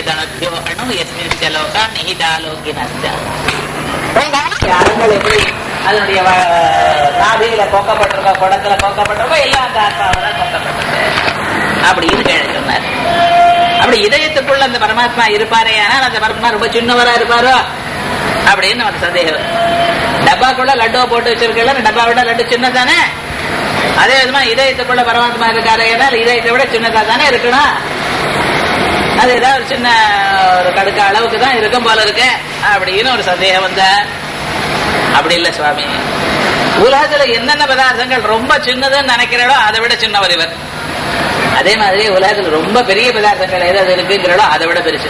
வேதனத்தியோ அணு எஸ்மிச்ச லோகா நிகிதாலோகினஸ்ய அணுங்கள் எப்படி அதனுடைய வ- நாபியில கொக்கப்பட்டிருக்கோ குடத்துல கொக்கப்பட்டிருக்கோ எல்லாம் அந்த ஆத்மாவில கொக்கப்பட்டிருக்கு அப்படின்னு கேள்வி சொன்னார் அப்படி இதயத்துக்குள்ள அந்த பரமாத்மா இருப்பாரே ஆனால் அந்த பரமாத்மா ரொம்ப சின்னவரா இருப்பாரோ அப்படின்னு நமக்கு சந்தேகம் டப்பாக்குள்ள லட்டுவை போட்டு வச்சிருக்கல அந்த டப்பா விட லட்டு சின்னதானே அதே விதமா இதயத்துக்குள்ள பரமாத்மா இருக்காரு ஏனால் இதயத்தை விட சின்னதா தானே இருக்கணும் அது ஏதாவது ஒரு சின்ன ஒரு கடுக்க அளவுக்கு தான் இருக்கும் போல இருக்கு அப்படின்னு ஒரு சந்தேகம் வந்த அப்படி இல்ல சுவாமி உலகத்துல என்னென்ன பதார்த்தங்கள் ரொம்ப சின்னதுன்னு நினைக்கிறீங்களோ அதை விட சின்னவர் இவர் அதே மாதிரி உலகத்துல ரொம்ப பெரிய பதார்த்தங்கள் எது அது இருக்குங்கிறதோ அதை விட பெருசு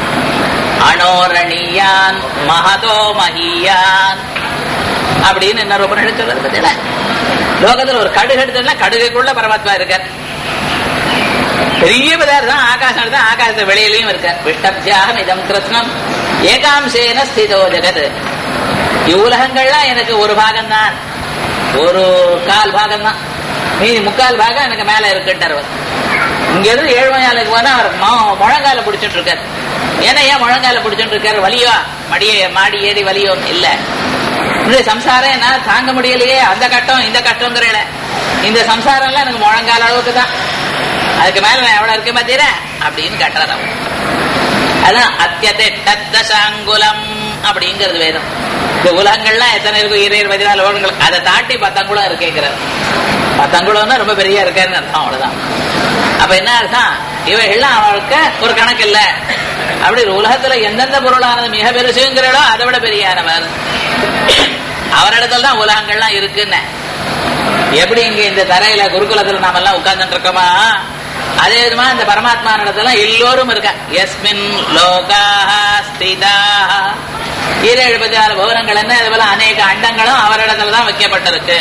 அனோரணியான் மகதோ மகியான் அப்படின்னு என்ன ரொம்ப சொல்றது பத்தியில லோகத்துல ஒரு கடுகு எடுத்ததுன்னா கடுகுக்குள்ள பரமாத்மா இருக்கார் பெரிய பதார்த்தம் ஆகாசம் தான் ஆகாசத்து வெளியிலையும் இருக்கார் விஷ்டபியாகம் இதம் கிருஷ்ணம் ஏகாம்சேன ஸ்திதோ ஜெகத் இவ்வுலகங்கள்லாம் எனக்கு ஒரு பாகம் தான் ஒரு கால் பாகம் தான் மீதி முக்கால் பாகம் எனக்கு மேல இருக்குன்ட்டார் அவர் இங்க இருந்து ஏழ்மையாளுக்கு போனா அவர் மொ- முழங்கால பிடிச்சிட்டு இருக்காரு ஏன்னா ஏன் முழங்கால பிடிச்சிட்டு இருக்காரு வலியோ மடிய மாடி ஏறி வலியோ இல்ல இந்த சம்சாரம் என்ன தாங்க முடியலையே அந்த கட்டம் இந்த கட்டம்ங்கிறல இந்த சம்சாரம் எல்லாம் எனக்கு முழங்கால அளவுக்கு தான் அதுக்கு மேல நான் எவ்வளவு இருக்கேன் பாத்தீரா அப்படின்னு கட்டுறாரு அவர் அதான் அத்தியத்தை தத்தசாங்குலம் அப்படிங்கிறது வேதம் இந்த உலகங்கள்லாம் எத்தனை இருக்கும் இருபது பதினாலு உலகங்கள் அதை தாண்டி பத்தங்குளம் இருக்கேங்கிறார் பத்தங்குளம்னா ரொம்ப பெரிய இருக்காருன்னு அர்த்தம் அவ்வளவுதான் அப்ப என்ன அர்த்தம் இவைகள்லாம் அவளுக்கு ஒரு கணக்கு இல்ல அப்படி ஒரு உலகத்துல எந்தெந்த பொருளானது மிக பெருசுங்கிறதோ அதை விட பெரியானவர் அவரிடத்துல தான் உலகங்கள்லாம் இருக்குன்னு எப்படி இங்க இந்த தரையில குருகுலத்துல நாம எல்லாம் உட்கார்ந்துட்டு இருக்கோமா அதே விதமா இந்த பரமாத்மா இடத்துல எல்லோரும் இருக்கா எஸ்மின் லோகா ஸ்திதா ஈரேழு பதினாலு பவனங்கள் என்ன இது போல அநேக அண்டங்களும் அவரிடத்துல தான் வைக்கப்பட்டிருக்கு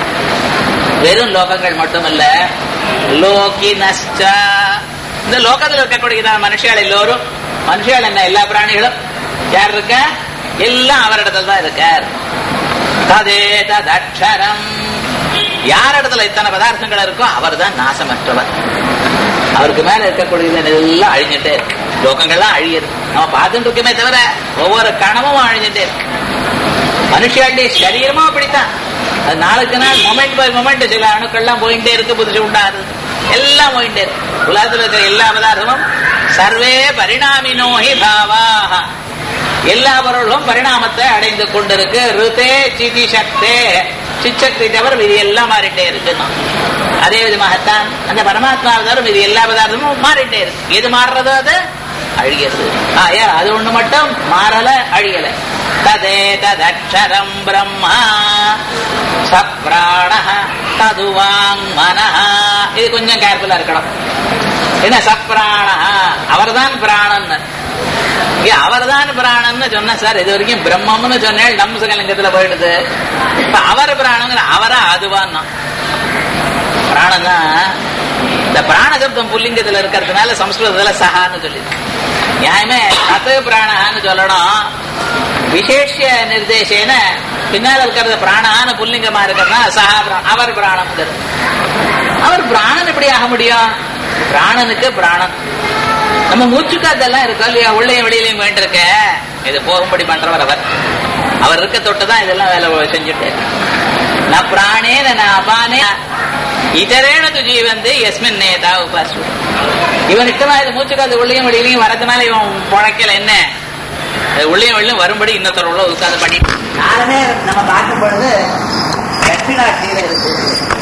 வெறும் லோகங்கள் மட்டுமல்ல லோகி நஷ்டா இந்த லோகத்துல இருக்கக்கூடியதான மனுஷியால் எல்லோரும் மனுஷியால் என்ன எல்லா பிராணிகளும் யார் இருக்க எல்லாம் அவரிடத்துல தான் இருக்கார் ததே ததக்ஷரம் யார் இடத்துல இத்தனை பதார்த்தங்கள் இருக்கோ அவர் தான் நாசமற்றவர் அவருக்கு மேல இருக்கக்கூடியது எல்லாம் அழிஞ்சிட்டே இருக்கு லோகங்கள்லாம் அழியுது நம்ம பார்த்துட்டு இருக்கோமே தவிர ஒவ்வொரு கணமும் அழிஞ்சிட்டே இருக்கு மனுஷாளுடைய சரீரமும் அப்படித்தான் அது நாளுக்கு நாள் மொமெண்ட் பை மொமெண்ட் சில அணுக்கள்லாம் போயிட்டே இருக்கு புதுசு உண்டாது எல்லாம் போயிட்டே இருக்கு உலகத்துல இருக்கிற எல்லா பதார்த்தமும் சர்வே பரிணாமினோஹி பாவாக எல்லா பொருளும் பரிணாமத்தை அடைந்து கொண்டிருக்கு ருதே சிதி சக்தே சிச்சக்தி தவிர இது எல்லாம் மாறிட்டே இருக்குன்னா அதே விதமாகத்தான் அந்த பரமாத்மா தவிர இது எல்லா பதார்த்தமும் மாறிட்டே இருக்கு எது மாறுறதோ அது அழியது ஆயா அது ஒண்ணு மட்டும் மாறல அழியல ததே ததக்ஷரம் பிரம்மா சப்ராண ததுவாங் மனஹ இது கொஞ்சம் கேர்ஃபுல்லா இருக்கணும் என்ன சப்ராண அவர்தான் பிராணன் அவர்தான் பிராணன்னு சொன்ன சார் இது வரைக்கும் பிரம்மம்னு சொன்னேன் நம்சகலிங்கத்துல போயிடுது இப்ப அவர் பிராணங்கிற அவரா அதுவான்னா பிராணம் தான் இந்த பிராணசப்தம் புல்லிங்கத்துல இருக்கிறதுனால சம்ஸ்கிருதத்துல சஹான்னு சொல்லி நியாயமே தத்து பிராணஹான்னு சொல்லணும் விசேஷ நிர்தேசேன பின்னால் இருக்கிறது பிராணஹான்னு புல்லிங்கமா இருக்கிறதுனா சஹா பிராணம் அவர் பிராணம் அவர் பிராணன் எப்படி ஆக முடியும் பிராணனுக்கு பிராணன் நம்ம மூச்சுக்காத்தெல்லாம் இருக்கோம் இல்லையா உள்ளேயும் வெளியிலையும் போயிட்டு இருக்க இது போகும்படி பண்றவர் அவர் அவர் இருக்க தொட்டுதான் இதெல்லாம் வேலை செஞ்சுட்டு நான் பிராணே நான் அபானே இதரேன ஜீவந்து எஸ்மின் நேதா உபாசு இவன் இட்டமா இது மூச்சுக்காது உள்ளேயும் வெளியிலையும் வரதுனால இவன் புழைக்கல என்ன அது உள்ளேயும் வெளியும் வரும்படி இன்னொருத்தர் உள்ள உட்காந்து பண்ணி நானுமே நம்ம பார்க்கும் பொழுது தட்சிணா கீழே இருக்கு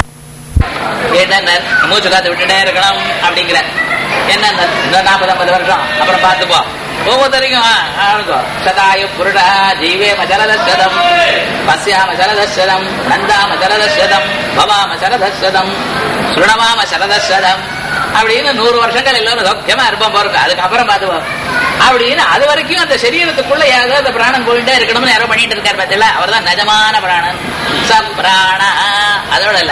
என்ன மூச்சு காத்து விட்டுட்டே இருக்கணும் அப்படிங்கிற என்ன இந்த நாற்பது ஐம்பது வருஷம் அப்புறம் பார்த்துப்போம் ஒவ்வொருத்தரையும் சதாயு புருடா ஜீவேம ஜலதம் பசியாம ஜலதம் நந்தாம ஜலதம் பவாம சரதம் சுருணமாம சரதம் அப்படின்னு நூறு வருஷங்கள் எல்லாரும் சௌக்கியமா இருப்போம் போறோம் அதுக்கப்புறம் பார்த்துப்போம் அப்படின்னு அது வரைக்கும் அந்த சரீரத்துக்குள்ள யாராவது அந்த பிராணம் போயிட்டே இருக்கணும்னு யாரோ பண்ணிட்டு இருக்காரு பார்த்தீங்களா அவர் தான் நிஜமான பிராணன் ச பிராண அதோட இல்ல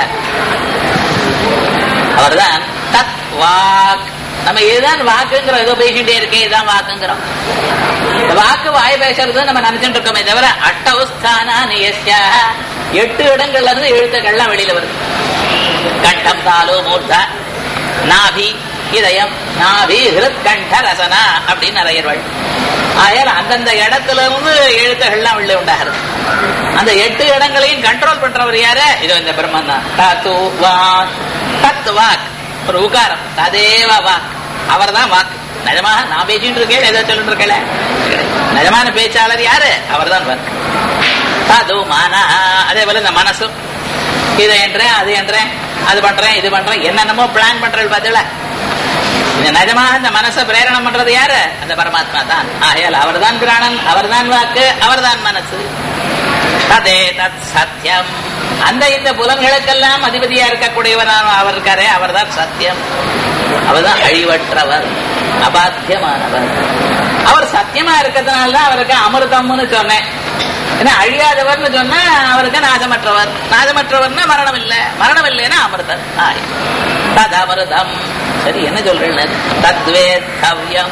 அவர்தான் தத் வாக் நம்ம இதுதான் வாக்குங்கிற ஏதோ பேசிட்டே இருக்கே இதுதான் வாக்குங்கிறோம் இந்த வாக்கு வாய் பேசுறது நம்ம நினைச்சுட்டு இருக்கோமே தவிர அட்டவுஸ்தானா நியஸ்யா எட்டு இடங்கள்ல இருந்து எழுத்துக்கள்லாம் வெளியில வருது கண்டம் தாலு மூர்த்தா நாபி இதயம் நாவி ஹிருத்கண்ட ரசனா அப்படின்னு நிறையர்கள் ஆகையால் அந்தந்த இடத்துல இருந்து எழுத்துகள்லாம் உள்ள உண்டாகிறது அந்த எட்டு இடங்களையும் கண்ட்ரோல் பண்றவர் யாரு இதோ இந்த பிரம்மன் தான் தத்து வாக் தத் வாக் ஒரு உகாரம் ததேவ வாக் அவர் தான் வாக் நிஜமாக நான் பேசிட்டு இருக்கேன் ஏதோ சொல்லிட்டு இருக்கல நிஜமான பேச்சாளர் யாரு அவர் தான் வாக் தது மன அதே போல இந்த மனசும் இதை என்றேன் அது என்றேன் அது பண்றேன் இது பண்றேன் என்னென்னமோ பிளான் பண்றது பார்த்தல இந்த நிஜமாக இந்த மனசை பிரேரணம் பண்றது யாரு அந்த பரமாத்மா தான் ஆகையால் அவர்தான் பிராணன் அவர்தான் வாக்கு அவர்தான் மனசு ததே தத் சத்தியம் அந்த இந்த புலன்களுக்கெல்லாம் அதிபதியா இருக்கக்கூடியவர் அவர் இருக்காரே அவர்தான் சத்தியம் அவர்தான் அழிவற்றவர் அபாத்தியமானவர் அவர் சத்தியமா இருக்கிறதுனால தான் அவருக்கு அமிர்தம்னு சொன்னேன் ஏன்னா அழியாதவர்னு சொன்னா அவருக்கு நாசமற்றவர் நாசமற்றவர்னா மரணம் இல்ல மரணம் இல்லைன்னா அமிர்தம் ஆய் தத் அமிர்தம் சரி என்ன சொல்றேன் தத்வேத்தவ்யம்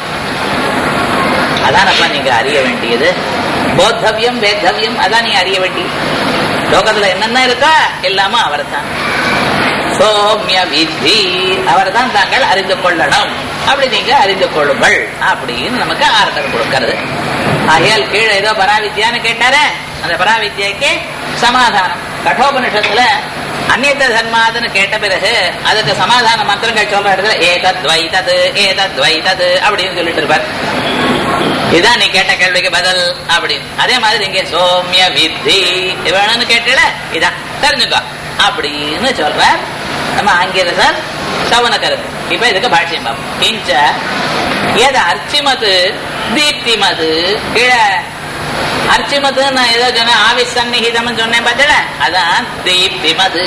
அதானப்பா நீங்க அறிய வேண்டியது போத்தவ்யம் வேத்தவ்யம் அதான் நீங்க அறிய வேண்டியது லோகத்துல என்னென்ன இருக்கா எல்லாமே அவர் தான் சோமிய விதி அவர் தான் தாங்கள் அறிந்து கொள்ளணும் அப்படி நீங்க அறிந்து கொள்ளுங்கள் அப்படின்னு நமக்கு ஆர்டர் கொடுக்கிறது ஆகையால் கீழே ஏதோ பராவித்யான்னு கேட்டாரே அந்த பராவித்யாக்கு சமாதானம் கட்டோபனிஷத்துல அந்நியத்த தர்மாதுன்னு கேட்ட பிறகு அதுக்கு சமாதான மந்திரங்கள் சொல்ற இடத்துல ஏதத் வைத்தது ஏதத் வைத்தது அப்படின்னு சொல்லிட்டு இருப்பார் இதான் நீ கேட்ட கேள்விக்கு பதில் அப்படின்னு அதே மாதிரி இங்க சோமிய வித்தி வேணும்னு கேட்டல இதான் தெரிஞ்சுக்கோ அப்படின்னு சொல்றார் நம்ம ஆங்கிலசர் சவனக்கருது இப்ப இதுக்கு பாஷ்யம் பார்ப்போம் கிஞ்ச ஏது அர்ச்சிமது தீப்திமது கீழே அர்ச்சிமது நான் ஏதோ சொன்னேன் ஆவிஸ் சந்நிகிதம் சொன்னேன் பார்த்தல அதான் தீப்திமது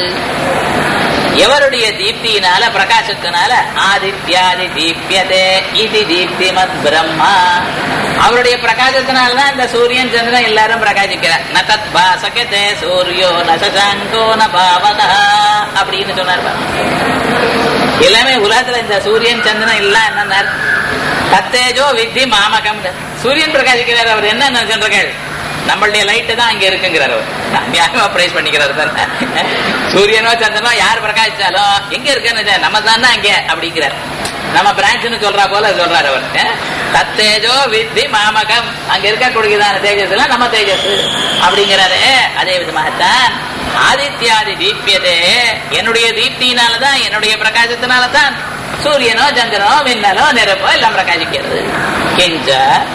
எவருடைய தீப்தியினால பிரகாசத்தினால ஆதித்யாதி தீப்யதே இது தீப்திமத் பிரம்மா அவருடைய பிரகாசத்தினால தான் இந்த சூரியன் சந்திரன் எல்லாரும் பிரகாசிக்கிறார் ந தத் பாசகதே சூரியோ நசசாங்கோ ந பாவதா அப்படின்னு சொன்னார் எல்லாமே உலகத்துல இந்த சூரியன் சந்திரன் எல்லாம் என்ன தத்தேஜோ வித்தி மாமகம் சூரியன் பிரகாசிக்கிறார் அவர் என்ன நினைச்சிருக்கீர்கள் நம்மளுடைய லைட்டு தான் அங்க இருக்குங்கிறார் அவர் யாருமா பிரைஸ் பண்ணிக்கிறார் பாருங்க சூரியனோ சந்திரனோ யார் பிரகாசிச்சாலும் எங்க இருக்குன்னு நம்ம தான் தான் அங்க அப்படிங்கிறார் நம்ம பிரான்ச்னு சொல்றா போல சொல்றாரு அவர் தத்தேஜோ வித்தி மாமகம் அங்க இருக்கக்கூடியதான தேஜஸ் எல்லாம் நம்ம தேஜஸ் அப்படிங்கிறாரு அதே விதமாகத்தான் ஆதித்யாதி தீபியதே என்னுடைய தீப்தியினாலதான் என்னுடைய பிரகாசத்தினாலதான் சூரியனோ சந்திரனோ மின்னலோ நெருப்போ எல்லாம் பிரகாசிக்கிறது கெஞ்ச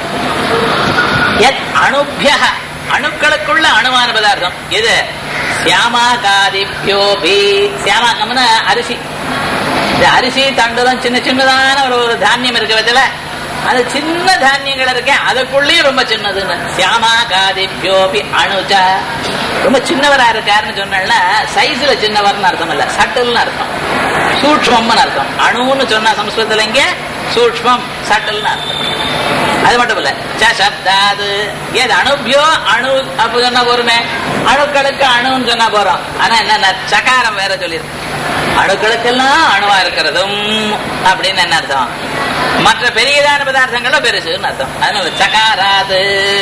அணுபிய அணுக்களுக்குள்ள அணுவான பதார்த்தம் இது சியாமாகாதிபியோபி சியாமாகம்னு அரிசி இந்த அரிசி தண்டலம் சின்ன சின்னதான ஒரு ஒரு தானியம் இருக்கு வச்சல அது சின்ன தானியங்கள் இருக்கேன் அதுக்குள்ளேயும் ரொம்ப சின்னதுன்னு சியாமாகாதிபியோபி அணுச்ச ரொம்ப சின்னவரா இருக்காருன்னு சொன்னா சைஸ்ல சின்னவர்னு அர்த்தம் இல்ல சட்டில்னு அர்த்தம் சூட்சம்னு அர்த்தம் அணுன்னு சொன்னா சம்ஸ்கிருதத்துல இங்க சூட்சம் சட்டில்னு அர்த்தம் அது மட்டும் இல்ல சப்தாது ஏது அணுபியோ அணு அப்ப சொன்னா போருமே அணுக்களுக்கு அணுன்னு சொன்னா போறோம் ஆனா என்ன சகாரம் வேற சொல்லியிருக்கு அணுக்களுக்கெல்லாம் அணுவா இருக்கிறதும் அப்படின்னு என்ன அர்த்தம் மற்ற பெரியதான பதார்த்தங்களும் பெருசுன்னு அர்த்தம் அதனால சகாராது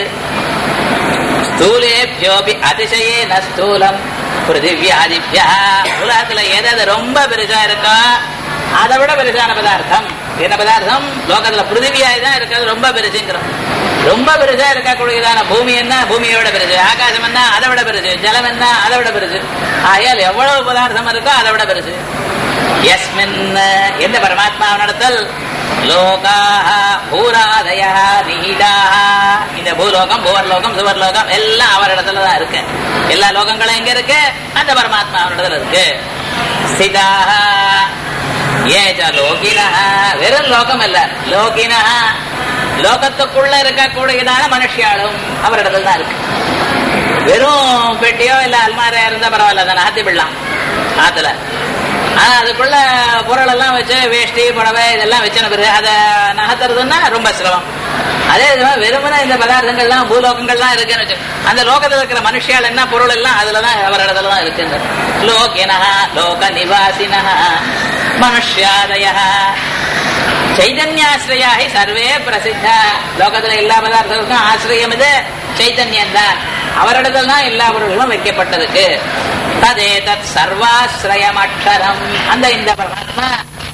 ஸ்தூலேபியோபி அதிசயே ந ஸ்தூலம் பிருத்திவியாதிபியா உலகத்துல எது ரொம்ப பெருசா இருக்கோ அதை விட பெருசான பதார்த்தம் என்ன பதார்த்தம் லோகத்துல பிருத்திவியாய் தான் இருக்கிறது ரொம்ப பெருசுங்கிறோம் ரொம்ப பெருசா இருக்கக்கூடியதான பூமி என்ன பூமியை விட பெருசு ஆகாசம் என்ன அதை விட பெருசு ஜலம் என்ன அதை விட பெருசு ஆகையால் எவ்வளவு பதார்த்தம் இருக்கோ அதை விட பெருசு எஸ்மின் எந்த பரமாத்மாவினிடத்தில் லோகாக பூராதய நீடாக இந்த பூலோகம் புவர்லோகம் சுவர்லோகம் எல்லாம் அவரிடத்துல தான் இருக்கு எல்லா லோகங்களும் எங்க இருக்கு அந்த பரமாத்மா அவரிடத்துல இருக்கு ஸ்திதாக ஏஜ லோகினா வெறும் லோகம் இல்ல லோகினா லோகத்துக்குள்ள இருக்கக்கூடியதான மனுஷியாலும் அவரிடத்துல தான் இருக்கு வெறும் பெட்டியோ இல்ல அல்மாரியா இருந்தா பரவாயில்ல அதை நகர்த்தி விடலாம் ஆத்துல ஆனா அதுக்குள்ள பொருள் எல்லாம் வச்சு வேஷ்டி புடவை இதெல்லாம் வச்சன பிறகு அதை நகர்த்துறதுன்னா ரொம்ப சிரமம் அதே விதமா வெறுமனே இந்த பதார்த்தங்கள்லாம் பூலோகங்கள்லாம் இருக்குன்னு வச்சு அந்த லோகத்துல இருக்கிற மனுஷியால் என்ன பொருள் எல்லாம் அதுலதான் அவரிடத்துல தான் இருக்குங்க லோகினா லோக நிவாசினா மனுஷ்யாதய சைதன்யாசிரியாகி சர்வே பிரசித்த லோகத்துல எல்லா பதார்த்தங்களுக்கும் ஆசிரியம் இது சைதன்யம் தான் அவரிடத்துல தான் எல்லா பொருள்களும் வைக்கப்பட்டதுக்கு ததே தத் சர்வாசிரயம் அக்ஷரம் அந்த இந்த பரமாத்மா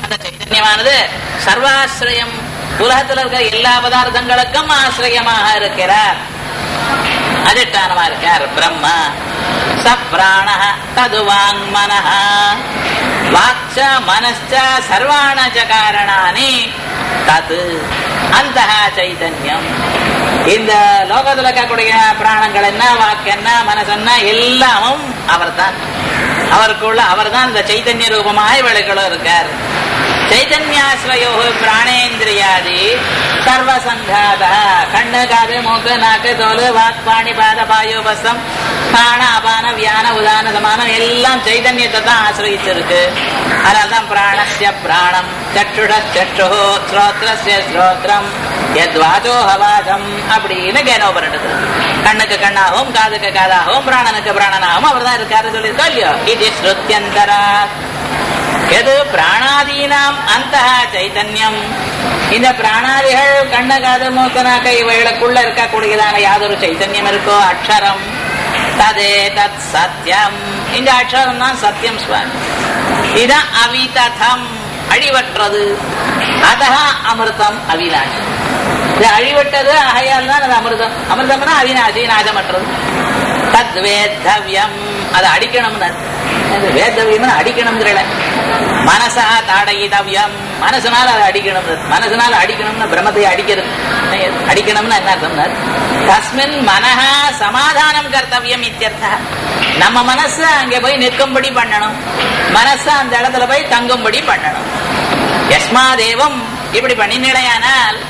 அந்த சைத்தன்யமானது சர்வாசிரயம் உலகத்தில் இருக்கிற எல்லா பதார்த்தங்களுக்கும் ஆசிரியமாக இருக்கிறார் அதிஷ்டானமா இருக்கார் பிரம்ம சப்ராண தது வாங்மன வாக்ச மனச்ச சர்வாண ச காரணானி தது அந்த சைதன்யம் இந்த லோகத்துல இருக்கக்கூடிய பிராணங்கள் என்ன வாக்கு என்ன மனசு என்ன எல்லாமும் அவர்தான் அவருக்குள்ள அவர்தான் இந்த சைத்தன்ய ரூபமாய் விளக்களும் இருக்கார் ಚೈತನ್ಯಾಶ್ರಯೋ ಪ್ರಾಣೇಂದ್ರಿಯಾದಿ ಸರ್ವಸಂಘಾತ ಕಣ್ಣು ಕಾದು ಮೂಕು ನಾಕು ತೋಲು ವಾಕ್ ಪಾಣಿ ಪಾದ பாயோபசம் காண அபான வியான உதான சமானம் எல்லாம் சைதன்யத்தை தான் ஆசிரயிச்சிருக்கு அதனால்தான் பிராணஸ்ய பிராணம் சற்றுட சற்று ஸ்ரோத்ரஸ்ய ஸ்ரோத்ரம் எத்வாச்சோ ஹவாசம் அப்படின்னு கேனோபரிடது கண்ணுக்கு கண்ணாகவும் காதுக்கு காதாகவும் பிராணனுக்கு பிராணனாகவும் அவர் தான் இருக்காரு சொல்லியிருக்கோம் இல்லையோ இது ஸ்ருத்தியந்தரா எது பிராணாதீனாம் அந்த சைத்தன்யம் இந்த பிராணாதிகள் கண்ண காது மூக்கு நாக்க இவைகளுக்குள்ள இருக்கக்கூடியதான யாதொரு சைத்தன்யம் இருக்கோ அக்ஷரம் ததே தத் சத்தியம் இந்த அக்ஷரம் தான் சத்தியம் சுவாமி இதான் அவிததம் அழிவற்றது அத அமிர்தம் அவிநாசி இது அழிவட்டது ஆகையால் தான் அது அமிர்தம் அமிர்தம்னா அவிநாசி நாசமற்றது தத் வேத்தவ்யம் அதை அடிக்கணும்னு வேத்தவியம் அடிக்கணுங்கிற மனசா தாடயிதவ்யம் மனசுனால அதை அடிக்கணும் மனசுனால அடிக்கணும்னு பிரம்மத்தை அடிக்கிறது அடிக்கணும்னு என்ன அர்த்தம்னா தஸ்மின் மனஹா சமாதானம் கர்த்தவியம் இத்தியர்த்தா நம்ம மனசு அங்க போய் நிற்கும்படி பண்ணணும் மனசு அந்த இடத்துல போய் தங்கும்படி பண்ணணும் யஸ்மாதேவம் இப்படி பண்ணினிடையானால்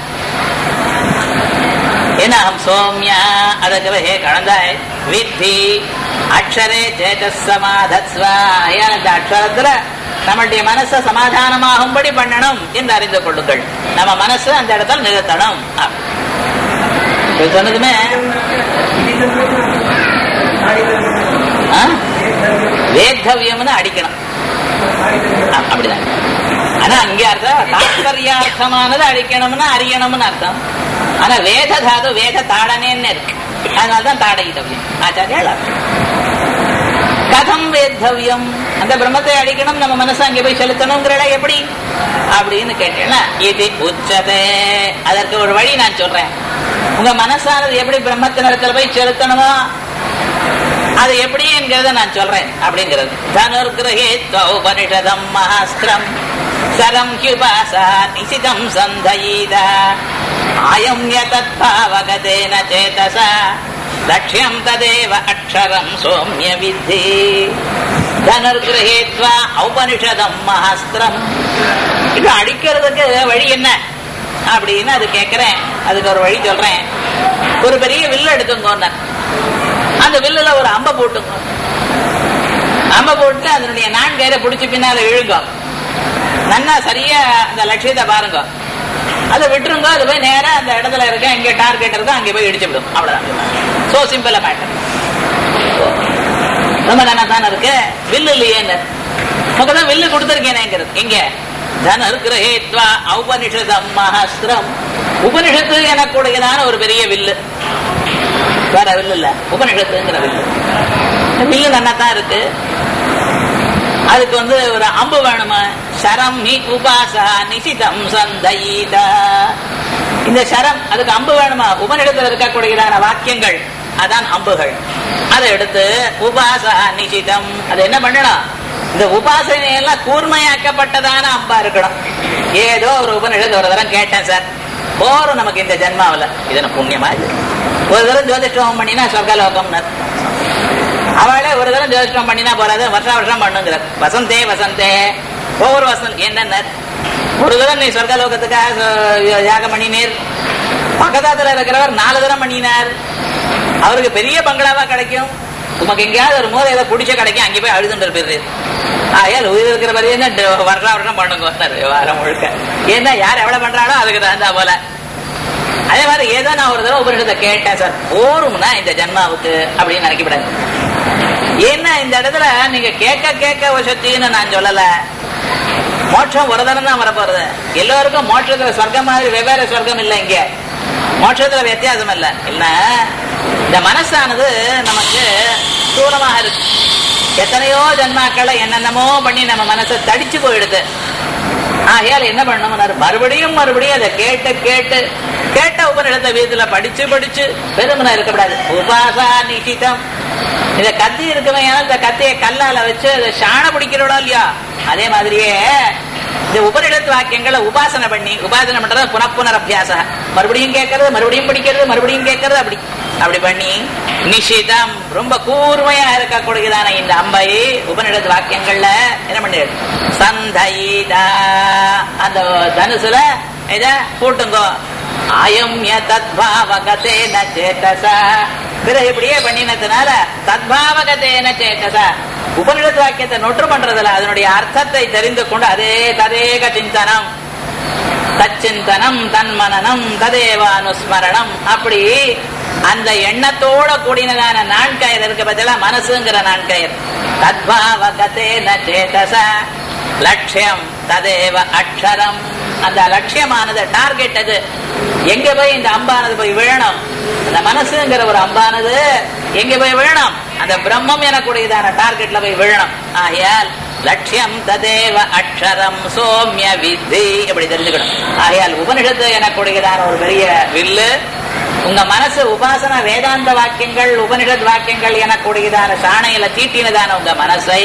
என்னகம் சோம்யா அதுக்கு ஹே கலந்தாய் வித்தி அக்ஷரே சேதஸ் சமாதத்வா அந்த அக்ஷரத்துல நம்மளுடைய மனச சமாதானமாகும்படி பண்ணணும் என்று அறிந்து கொள்ளுங்கள் நம்ம மனசு அந்த இடத்துல நிறுத்தணும் சொன்னதுமே வேத்தவியம்னு அடிக்கணும் அப்படிதான் ஆனா அங்கே அர்த்தம் தாத்பரியார்த்தமானது அழிக்கணும்னு அறியணும்னு அர்த்தம் ஆனா வேத தாது வேத தாடனேன்னு இருக்கு அதனால்தான் தாடயிதவியம் ஆச்சாரியால் கதம் வேத்தவியம் அந்த பிரம்மத்தை அடிக்கணும் நம்ம மனசு அங்கே போய் செலுத்தணுங்கிற எப்படி அப்படின்னு கேட்டேன்னா இது உச்சதே அதற்கு ஒரு வழி நான் சொல்றேன் உங்க மனசானது எப்படி பிரம்மத்தினிடத்துல போய் செலுத்தணுமோ அது எப்படி என்கிறத நான் சொல்றேன் அப்படிங்கிறது தனுர்கிரகே உபனிஷதம் மகாஸ்திரம் சரம் ஹியுபாசா நிசிதம் சந்தயீத ஆயம் யதத்பாவகதேன சேதசா லட்சியம் ததேவ அக்ஷரம் சோமிய வித்தி தனுர்கிரகேத்வா ஔபனிஷதம் மகாஸ்திரம் இது அடிக்கிறதுக்கு வழி என்ன அப்படின்னு அது கேட்கிறேன் அதுக்கு ஒரு வழி சொல்றேன் ஒரு பெரிய வில்லு எடுத்துங்க அந்த வில்லுல ஒரு அம்பை போட்டுங்க அம்பை போட்டு அதனுடைய நான்கயிறை பிடிச்சி பின்னால இழுங்க நன்னா சரியா அந்த லட்சியத்தை பாருங்க அதை விட்டுருங்க அது போய் நேரா அந்த இடத்துல இருக்க எங்க டார்கெட் இருக்கோ அங்கே போய் இடிச்சு விடும் அவ்வளவுதான் சோ சிம்பிளா மேட்டர் ரொம்ப நல்லா தானே இருக்கு வில்லு இல்லையேன்னு தான் வில்லு கொடுத்துருக்கேனேங்கிறது இங்க தனர்கிரகேத்வா ஔபனிஷதம் மகாஸ்திரம் உபனிஷத்து எனக்கூடியதான ஒரு பெரிய வில்லு வேற வில்லு இல்ல உபனிஷத்துங்கிற வில்லு வில்லு நல்லா தான் இருக்கு அதுக்கு வந்து ஒரு அம்பு வேணுமா சரம் ஹி உபாசா நிசிதம் சந்தயித இந்த சரம் அதுக்கு அம்பு வேணுமா உபனிடத்தில் இருக்கக்கூடியதான வாக்கியங்கள் அதான் அம்புகள் அதை எடுத்து உபாசா நிசிதம் அது என்ன பண்ணணும் இந்த உபாசனை எல்லாம் கூர்மையாக்கப்பட்டதான அம்பா இருக்கணும் ஏதோ ஒரு உபனிஷத்து ஒரு தரம் கேட்டேன் சார் போரும் நமக்கு இந்த ஜென்மாவில் இது என்ன புண்ணியமா இது ஒரு தரம் ஜோதிஷ்டம் பண்ணினா சொர்க்கலோகம்னு அவளே ஒரு தரம் ஜோதிஷ்டம் பண்ணினா போறாது வருஷம் வருஷம் பண்ணுங்கிறார் வசந்தே வசந்தே ஒவ்வொரு வசந்த் என்னென்ன ஒரு தரம் நீ சொர்க்கலோகத்துக்காக யாகம் பண்ணினீர் பக்கத்தாத்துல இருக்கிறவர் நாலு தரம் பண்ணினார் அவருக்கு பெரிய பங்களாவா கிடைக்கும் உமக்கு எங்கேயாவது ஒரு மோத ஏதோ பிடிச்ச கிடைக்கும் அங்கே போய் அழுதுன்ற பேரு ஆயால் உயிர் இருக்கிற வரையே வருஷம் வருஷம் பண்ணுங்க வாரம் முழுக்க ஏன்னா யார் எவ்வளவு பண்றாளோ அதுக்கு தகுந்தா போல அதே மாதிரி ஏதோ நான் ஒரு தடவை உபரிஷத்தை கேட்டேன் சார் போரும்னா இந்த ஜென்மாவுக்கு அப்படின்னு நினைக்கப்படாது ஏன்னா இந்த இடத்துல நீங்க கேட்க கேட்க வசத்தின்னு நான் சொல்லல மோட்சம் ஒரு தரம் தான் வரப்போறது எல்லோருக்கும் மோட்சத்துல சொர்க்கம் மாதிரி வெவ்வேறு சொர்க்கம் இல்லை இங்க மோட்சத்துல வித்தியாசம் இல்லை இல்ல இந்த மனசானது நமக்கு ஸ்தூலமாக இருக்கு எத்தனையோ ஜன்மாக்களை என்னென்னமோ பண்ணி நம்ம மனசை தடிச்சு போயிடுது ஆகையால் என்ன பண்ணணும் மறுபடியும் மறுபடியும் அதை கேட்டு கேட்டு கேட்ட உபநிடத்தை வீட்டுல படிச்சு படிச்சு பெருமனா இருக்கக்கூடாது உபாசா நிஷிதம் இந்த கத்தி இருக்குமே இந்த கத்தியை கல்லால வச்சு அதை சாண பிடிக்கிறோடா இல்லையா அதே மாதிரியே இந்த உபநிடத்து வாக்கியங்களை உபாசனை பண்ணி உபாசனை பண்றது புனப்புனர் அபியாச மறுபடியும் கேட்கறது மறுபடியும் படிக்கிறது மறுபடியும் கேட்கறது அப்படி அப்படி பண்ணி நிஷிதம் ரொம்ப கூர்மையா இருக்கக்கூடியதான இந்த அம்பை உபநிடத்து வாக்கியங்கள்ல என்ன பண்ணிடு சந்தைதா அந்த தனுசுல இத கூட்டுங்கோ ஆயம்ய தத்பாவகதேன சேதசா பிறகு இப்படியே பண்ணினதுனால தத்பாவகதேன சேதசா உபநிடத்து வாக்கியத்தை நொற்று பண்றதுல அதனுடைய அர்த்தத்தை தெரிந்து கொண்டு அதே ததேக சிந்தனம் தச்சிந்தனம் தன்மனனம் ததேவ அனுஸ்மரணம் அப்படி அந்த எண்ணத்தோட கூடினதான நான்கயிறு இருக்க பதிலா மனசுங்கிற நான்கயிறு தத்பாவகதேன சேதச லட்சியம் ததேவ அக்ஷரம் அந்த லட்சியமானது டார்கெட் அது எங்க போய் இந்த அம்பானது போய் விழணும் அந்த மனசுங்கிற ஒரு அம்பானது எங்க போய் விழணும் அந்த பிரம்மம் எனக்கூடியதான டார்கெட்ல போய் விழணும் ஆகையால் லட்சியம் ததேவ அக்ஷரம் சோமிய வித்தி அப்படி தெரிஞ்சுக்கணும் ஆகையால் உபனிஷத்து எனக்கூடியதான ஒரு பெரிய வில்லு உங்க மனசு உபாசன வேதாந்த வாக்கியங்கள் உபனிஷத் வாக்கியங்கள் எனக்கூடியதான சாணையில தீட்டினதான உங்க மனசை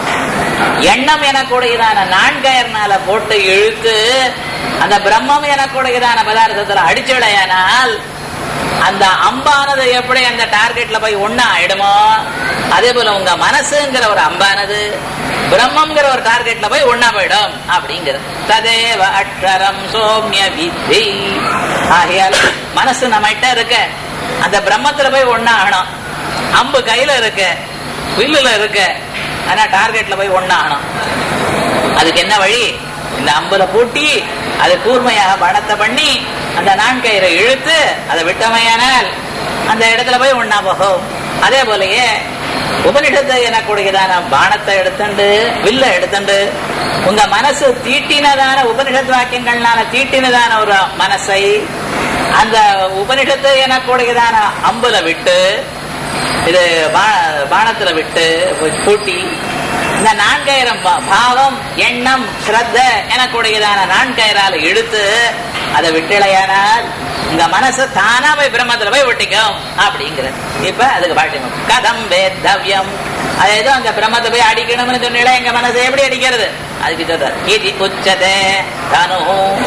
எண்ணம் எனக்கூடியதான நான்கயர்னால போட்டு இழுத்து அந்த பிரம்மம் எனக்கூடியதான பதார்த்தத்துல அடிச்சுடையானால் அந்த அம்பானது எப்படி அந்த டார்கெட்ல போய் ஒண்ணா ஆயிடுமோ அதே போல உங்க மனசுங்கிற ஒரு அம்பானது பிரம்மங்கிற ஒரு டார்கெட்ல போய் ஒண்ணா போயிடும் அப்படிங்கிறது ததேவ அக்ஷரம் சோமிய வித்தி ஆகையால் மனசு நம்மகிட்ட இருக்க அந்த பிரம்மத்துல போய் ஒண்ணா ஆகணும் அம்பு கையில இருக்கு வில்லுல இருக்கு ஆனா டார்கெட்ல போய் ஒண்ணா ஆகணும் அதுக்கு என்ன வழி இந்த அம்புல பூட்டி அது கூர்மையாக பணத்தை பண்ணி அந்த நான்கயிறை இழுத்து அதை விட்டமையானால் அந்த இடத்துல போய் ஒண்ணா போகும் அதே போலயே உபனிஷத்தை எனக்கூடியதான பானத்தை எடுத்துண்டு வில்ல எடுத்துண்டு உங்க மனசு தீட்டினதான உபனிஷத் வாக்கியங்கள்னால தீட்டினதான ஒரு மனசை அந்த உபனிஷத்து எனக்கூடியதான அம்புல விட்டு இது பானத்துல விட்டு பூட்டி இந்த நான்காயிரம் பாவம் எண்ணம் ஸ்ரத்த எனக்கூடியதான நான்காயிரால இழுத்து அதை விட்டலையானால் இந்த மனசு தானா போய் பிரம்மத்துல போய் ஒட்டிக்கும் அப்படிங்கிறது இப்ப அதுக்கு பாட்டியம் கதம் வேத்தவ்யம் அது ஏதோ அந்த பிரம்மத்தை போய் அடிக்கணும்னு சொன்னீங்களா எங்க மனசு எப்படி அடிக்கிறது அதுக்கு சொல்றாரு இது உச்சதே தனு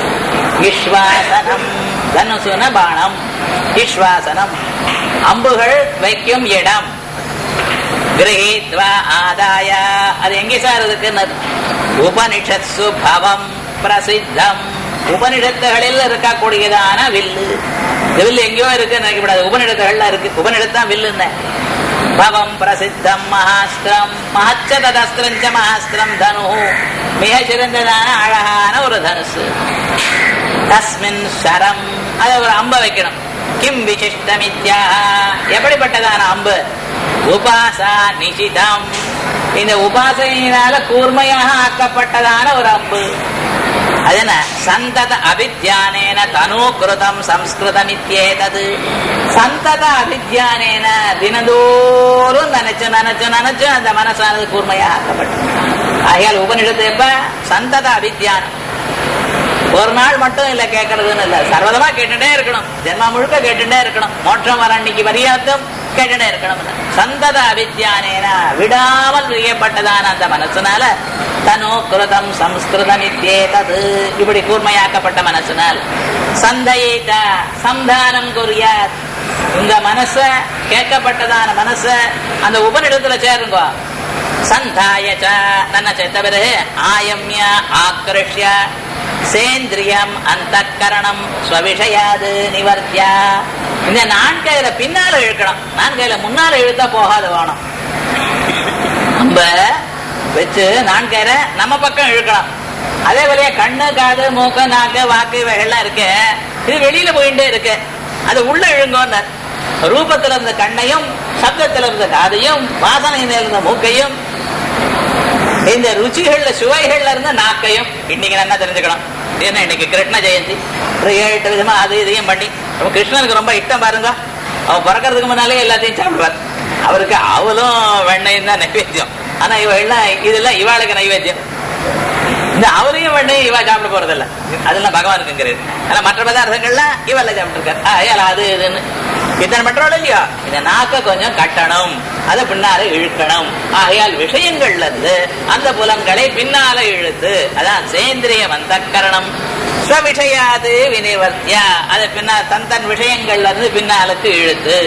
விஸ்வாசனம் தனுசுன பானம் விஸ்வாசனம் அம்புகள் வைக்கும் இடம் கிரகித்வா ஆதாய அது எங்க சார் இருக்குன்னு உபனிஷத் சுபவம் பிரசித்தம் உபனிடத்துகளில் இருக்கக்கூடியதான வில்லு இந்த வில்லு எங்கேயோ இருக்கு நினைக்கப்படாது உபனிடத்துகள்ல இருக்கு உபனிடத்தான் வில்லுன்னு பவம் பிரசித்தம் மகாஸ்திரம் மகச்ச ததஸ்திரம் மகாஸ்திரம் தனு மிக சிறந்ததான அழகான ஒரு தனுசு தஸ்மின் சரம் அதை ஒரு அம்ப வைக்கணும் கிம் விசிஷ்டமித்யா எப்படிப்பட்டதான அம்பு உபாசா நிஷிதம் இந்த உபாசனையினால கூர்மையாக ஆக்கப்பட்டதான ஒரு அம்பு அது என்ன சந்தத அபித்யானேன தனூகிருதம் சம்ஸ்கிருதம் இத்தியேதது சந்தத அபித்யானேன தினந்தோறும் நினைச்சு நினைச்சு நினைச்சு அந்த மனசானது கூர்மையாக ஆக்கப்பட்டது ஆகையால் உபனிஷத்து எப்ப சந்தத அபித்யானம் ஒரு நாள் மட்டும் இல்ல கேட்கறதுன்னு இல்ல சர்வதமா கேட்டுட்டே இருக்கணும் ஜென்மா முழுக்க கேட்டுட்டே இருக்கணும் மோட்சம் வர அன்னைக்கு வரியாத்தம் கேட்டுட்டே இருக்கணும் சந்தத அவித்யானேன விடாமல் விரியப்பட்டதான அந்த மனசுனால தனு கிருதம் சம்ஸ்கிருதம் இத்தேதது இப்படி கூர்மையாக்கப்பட்ட மனசுனால் சந்தையிட்ட சந்தானம் குறியாத் உங்க மனச கேட்கப்பட்டதான மனச அந்த உபனிடத்துல சேருங்க சந்தாயச்ச ನನ್ನ ಚೇತವರೆ ಆಯಮ್ಯ ಆಕೃಷ್ಯ சேந்திரியம் அந்த கரணம் ஸ்வவிஷயாது நிவர்த்திய இந்த நான்கையில பின்னால இழுக்கணும் நான்கையில முன்னால இழுத்தா போகாத வேணும் நம்ம வச்சு நான்கையில நம்ம பக்கம் இழுக்கணும் அதே போலயே கண்ணு காது மூக்கு நாக்கு வாக்கு இவைகள்லாம் இருக்கு இது வெளியில போயிட்டே இருக்கு அது உள்ள இழுங்கோன்னு ரூபத்துல இருந்த கண்ணையும் சப்தத்துல இருந்த காதையும் வாசனையில இருந்த மூக்கையும் இந்த ருச்சிகள்ல சுவைகள்ல இருந்த நாக்கையும் இன்னைக்கு என்ன தெரிஞ்சுக்கணும் ஏன்னா இன்னைக்கு கிருஷ்ண ஜெயந்தி ஒரு ஏழு எட்டு விதமா அது இதையும் பண்ணி நம்ம கிருஷ்ணனுக்கு ரொம்ப இஷ்டம் பாருங்க அவன் பிறக்கிறதுக்கு முன்னாலே எல்லாத்தையும் சாப்பிடுவார் அவருக்கு அவளும் வெண்ணையும் தான் நைவேத்தியம் ஆனா இவ எல்லாம் இதெல்லாம் இவாளுக்கு நைவேத்தியம் இந்த அவரையும் பண்ணி இவ சாப்பிட போறது இல்ல அதெல்லாம் பகவானுக்குங்கிறது ஆனா மற்ற பதார்த்தங்கள்லாம் இவல்ல சாப்பிட்டு இருக்காரு ஆயால் அது இதுன்னு இத்தனை பண்றோம் இல்லையா இந்த நாக்க கொஞ்சம் கட்டணும் அதை பின்னால இழுக்கணும் ஆகையால் விஷயங்கள்ல இருந்து அந்த புலங்களை பின்னால இழுத்து அதான் சேந்திரிய வந்தக்கரணம் ஸ்வவிஷயாது வினிவர்த்தியா அதை பின்னா தன் தன் விஷயங்கள்ல இருந்து பின்னாலுக்கு இழுத்து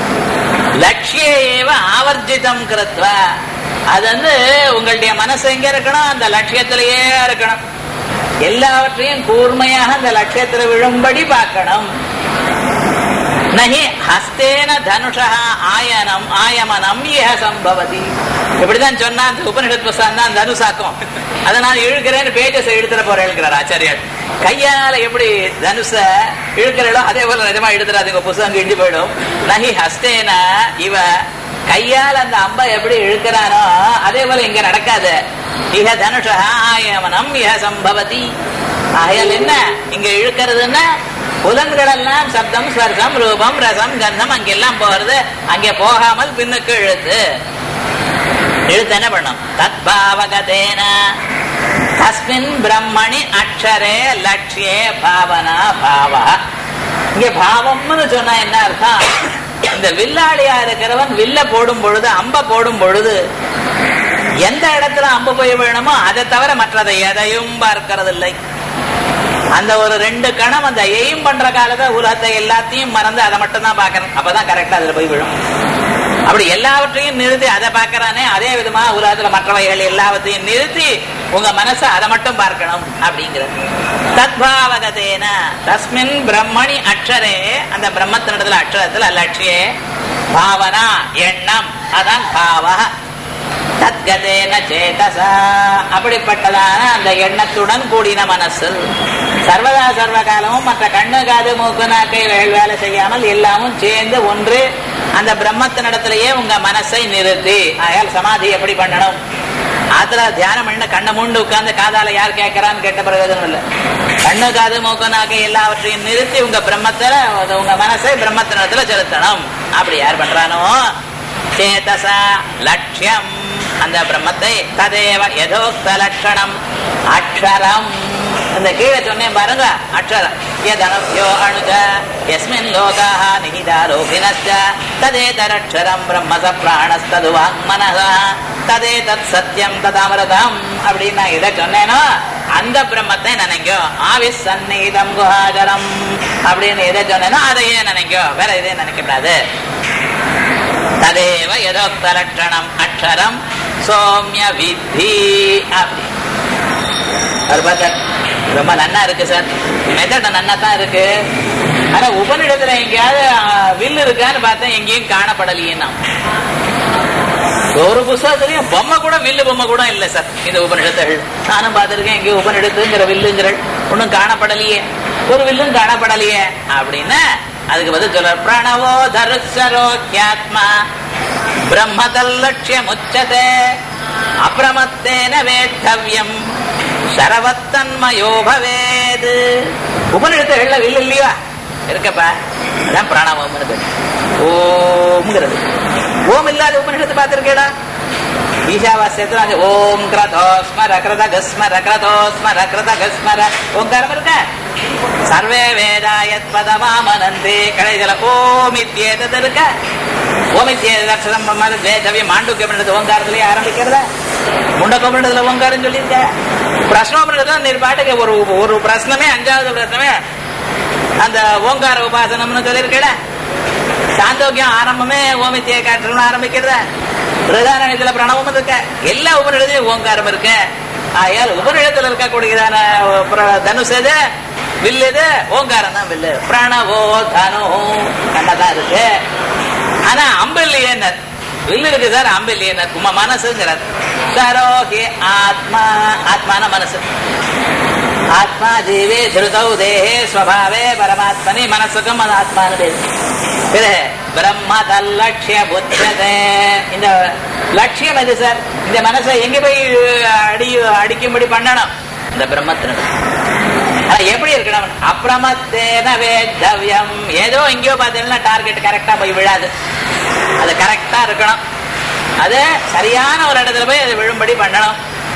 லட்சிய ஏவ ஆவர்ஜிதம் கிருத்வா அது வந்து உங்களுடைய மனசு எங்க இருக்கணும் அந்த லட்சியத்திலேயே இருக்கணும் எல்லாவற்றையும் கூர்மையாக அந்த லட்சியத்துல விழும்படி பார்க்கணும் நகி ஹஸ்தேன தனுஷா ஆயனம் ஆயமனம் இஹ சம்பவதி இப்படிதான் சொன்னா அந்த உபனிஷத் புஸ்தகம் தான் தனுசாக்கும் அதை நான் இழுக்கிறேன்னு பேஜஸ் எடுத்துட போறேன் இருக்கிறார் ஆச்சாரியார் கையால எப்படி தனுச இழுக்கிறீங்களோ அதே போல நிஜமா எடுத்துறாதுங்க புஸ்தகம் கிண்டி போயிடும் நகி ஹஸ்தேன இவ கையால் அந்த அம்பை எப்படி இழுக்கிறானோ அதே போல இங்க நடக்காது இஹ தனுஷா ஆயமனம் இஹ சம்பவதி ஆகையால் என்ன இங்க இழுக்கிறதுன்னா புலன்கள் எல்லாம் சப்தம் ஸ்வர்க்கம் ரூபம் ரசம் கந்தம் அங்கெல்லாம் போறது அங்கே போகாமல் பின்னுக்கு இழுத்து இழுத்து என்ன பண்ணும் தத்பாவகதேன தஸ்மின் பிரம்மணி அக்ஷரே லட்சியே பாவனா பாவ இங்க பாவம்னு சொன்னா என்ன அர்த்தம் இந்த வில்லாளியா இருக்கிறவன் வில்ல போடும் பொழுது அம்ப போடும் பொழுது எந்த இடத்துல அம்பு போய் வேணுமோ அதை தவிர மற்றதை எதையும் பார்க்கறது இல்லை அந்த ஒரு ரெண்டு கணம் அந்த எய்ம் பண்ற காலத்துல உலகத்தை எல்லாத்தையும் மறந்து அதை மட்டும் தான் பாக்கணும் அப்பதான் கரெக்டா அதுல போய் விழும் அப்படி எல்லாவற்றையும் நிறுத்தி அதை பார்க்கறானே அதே விதமா உலகத்துல மற்றவைகள் எல்லாவற்றையும் நிறுத்தி உங்க மனசை அதை மட்டும் பார்க்கணும் அப்படிங்கிறது தத்பாவகதேன தஸ்மின் பிரம்மணி அக்ஷரே அந்த பிரம்மத்தினிடத்துல அக்ஷரத்துல லட்சியே பாவனா எண்ணம் அதான் பாவ தத்கதேன சேதசா அப்படிப்பட்டதான அந்த எண்ணத்துடன் கூடின மனசு சர்வதா சர்வ காலமும் மற்ற கண்ணு காது மூக்கு நாக்கை வேல் வேலை செய்யாமல் எல்லாமும் சேர்ந்து ஒன்று அந்த பிரம்மத்தினிடத்திலேயே உங்க மனசை நிறுத்தி ஆயால் சமாதி எப்படி பண்ணணும் அதுல தியானம் பண்ண கண்ணை மூண்டு உட்கார்ந்து காதால யார் கேட்கறான்னு கேட்ட பிரயோஜனம் இல்லை கண்ணு காது மூக்கு நாக்கை எல்லாவற்றையும் நிறுத்தி உங்க பிரம்மத்துல உங்க மனசை பிரம்மத்தினிடத்துல செலுத்தணும் அப்படி யார் பண்றானோ சேதசா லட்சியம் அந்த பிரம்மத்தை ததேவ யதோக்த லட்சணம் அக்ஷரம் அந்த கீழே சொன்னேன் பாருங்க அக்ஷரம் யதனப்யோ அணுஜ எஸ்மின் லோகாஹ நிகிதா லோகினஸ்ய ததேதரக்ஷரம் பிரம்மச பிராணஸ்தது வாங்மனசா ததே தத் சத்தியம் ததாமிரதம் அப்படின்னு நான் இதை சொன்னேனோ அந்த பிரம்மத்தை நினைக்கோ ஆவிஸ் சந்நீதம் குஹாஜரம் அப்படின்னு எதை சொன்னேனோ அதையே நினைக்கோ வேற இதே நினைக்கக்கூடாது ததேவ யதோக்த லட்சணம் அக்ஷரம் சோம்ய வித்தி அப்படி அவர் பார்த்தார் ரொம்ப நன்னா இருக்கு சார் மெத்தட் நன்னா தான் இருக்கு ஆனா உபநிடத்துல எங்கேயாவது ஆஹ், வில்லு இருக்கான்னு பார்த்தேன் எங்கேயும் காணப்படலையேன்னா ஒரு புஸ்தகத்திலையும் பொம்மை கூட வில்லு பொம்மை கூட இல்ல சார் இந்த உபநிடத்துகள் நானும் பார்த்திருக்கேன் எங்கேயும் உபநிடத்துங்கிற வில்லுங்கிற ஒன்றும் காணப்படலையே ஒரு வில்லும் காணப்படலையே அப்படின்னா அதுக்கு பதில் சொல்ற பிரணவோ தருசரோக்கியாத்மா பிரம்மதல்லட்சியம் உச்சதே அப்பிரமத்தேன வேத்தவ்யம் சரவத்தன்மயோ பவேது உபநிடத்துகள்ல வில்லு இல்லையா இருக்கப்பா அதான் பிராணவம்னு பேரு ஓம்ங்கிறது ஓம் இல்லாத உபனிஷத்து பார்த்திருக்கேடா ஈஷாவாஸ்யத்துல அது ஓம் கிரதோ ஸ்மர கிருத கஸ்மர கிரதோ ஸ்மர கிருத கஸ்மர ஓங்காரம் இருக்க சர்வே வேதாயத் பதமாமனந்தே கடைசியில ஓம் இத்தியேதது இருக்க ஓம் இத்தியேதம் வேதவியம் மாண்டுக்கியம் ஓங்காரத்திலேயே ஆரம்பிக்கிறதா முண்டக்கோபுரத்துல ஓங்காரம் சொல்லியிருக்க பிரஷ்னோபுரத்துல நீர் பாட்டுக்கு ஒரு ஒரு பிரश्னமே அஞ்சாவது பிரश्னமே அந்த ஓங்கார உபாசனம்னு சொல்லியிருக்கல சாந்தோக்கியம் ஆரம்பமே ஓமித்திய காற்றணும் ஆரம்பிக்கிறத பிரதான இதுல பிரணவம் இருக்க எல்லா உபநிடத்திலும் ஓங்காரம் இருக்கு ஆயால் உபநிடத்துல இருக்கக்கூடியதான பிர- தனுஷ் எது வில்லு எது ஓங்காரம் தான் வில்லு பிரணவோ தனு கண்ணதான் இருக்கு ஆனா அம்பு இல்லையே வில்லு இருக்கு சார் அம்பு இல்லையே உமா மனசுங்கிறார் சரோகி ஆத்மா ஆத்மான மனசு ஆத்மா ஜீவே திருதௌ தேஹே ஸ்வபாவே பரமாத்மனி மனசுக்கும் அது ஆத்மானு பேரு பிறகு பிரம்ம தல்லட்சிய புத்ததே இந்த லட்சியம் எது சார் இந்த மனசை எங்க போய் அடி அடிக்கும்படி பண்ணணும் இந்த பிரம்மத்தினுடைய ஆனா எப்படி இருக்கணும் அப்பிரமத்தேன வேத்தவ்யம் ஏதோ எங்கேயோ பார்த்தீங்கன்னா டார்கெட் கரெக்டா போய் விழாது அது கரெக்டா இருக்கணும் அது சரியான ஒரு இடத்துல போய் அது விழும்படி பண்ணணும்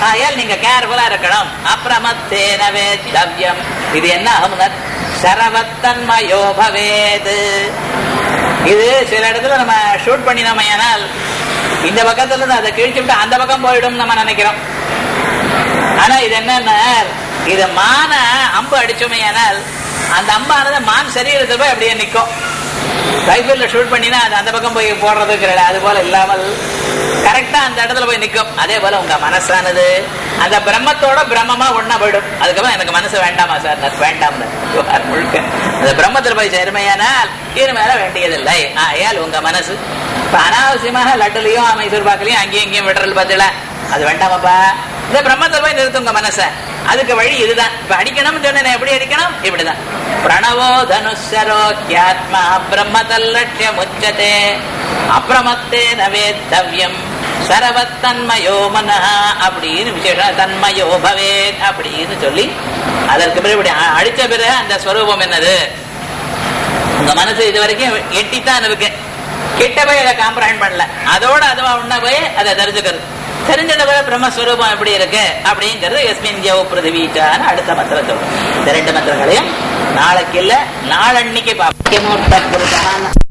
ஆயால் நீங்க கேர்ஃபுல்லா இருக்கணும் அப்பிரமத்தேனவே தவ்யம் இது என்ன ஆகும்னா சரவத்தன்மயோ பவேது இது சில இடத்துல நம்ம ஷூட் பண்ணினோமையானால் இந்த பக்கத்துல இருந்து அதை கிழிச்சு விட்டு அந்த பக்கம் போயிடும் நம்ம நினைக்கிறோம் ஆனா இது என்னன்னா இது மான அம்பு அடிச்சோமையானால் அந்த அம்பானது மான் சரீரத்தில் போய் அப்படியே நிற்கும் ரைபிள்ல ஷூட் பண்ணினா அது அந்த பக்கம் போய் போடுறது கிடையாது அது போல இல்லாமல் கரெக்டா அந்த இடத்துல போய் நிற்கும் அதே போல உங்க மனசானது அந்த பிரம்மத்தோட பிரம்மமா ஒண்ணா போயிடும் அதுக்கப்புறம் எனக்கு மனசு வேண்டாமா சார் நான் வேண்டாம் முழுக்க அந்த பிரம்மத்தில் போய் சேருமையானால் இனிமேல வேண்டியதில்லை ஆயால் உங்க மனசு இப்ப அனாவசியமாக லட்டுலையும் மைசூர் பாக்கலையும் அங்கேயும் இங்கேயும் விடுறது பார்த்தல அது வேண்டாமாப்பா இந்த பிரம்மத்தில் போய் நிறுத்துங்க மனச அதுக்கு வழி இதுதான் இப்ப அடிக்கணும்னு சொன்னேன் எப்படி அடிக்கணும் இப்படிதான் பிரணவோ தனுஷரோக்கியாத்மா பிரம்மதல்லட்சிய முச்சதே அப்பிரமத்தே நவேத்தவ்யம் சரவத்தன்மயோ மனஹ அப்படின்னு விசேஷம் தன்மயோ பவேத் அப்படின்னு சொல்லி அதற்கு பிறகு இப்படி அ- அடிச்ச பிறகு அந்த ஸ்வரூபம் என்னது உங்க மனசு இது வரைக்கும் எட்டித்தான் இருக்கு கிட்ட போய் அதை காம்ப்ரஹெண்ட் பண்ணல அதோட அதுவா உண்ண போய் அதை தெரிஞ்சுக்கிறது தெரிஞ்சத போய் பிரம்மஸ்வரூபம் எப்படி இருக்கு அப்படிங்கிறது எஸ்மின் ஜெவ பிருதிவீச்சான அடுத்த மந்திரத்தோடு இந்த ரெண்டு மந்திரங்களையும் நாளைக்கு இல்ல நாளன்னைக்கு பார்ப்போம்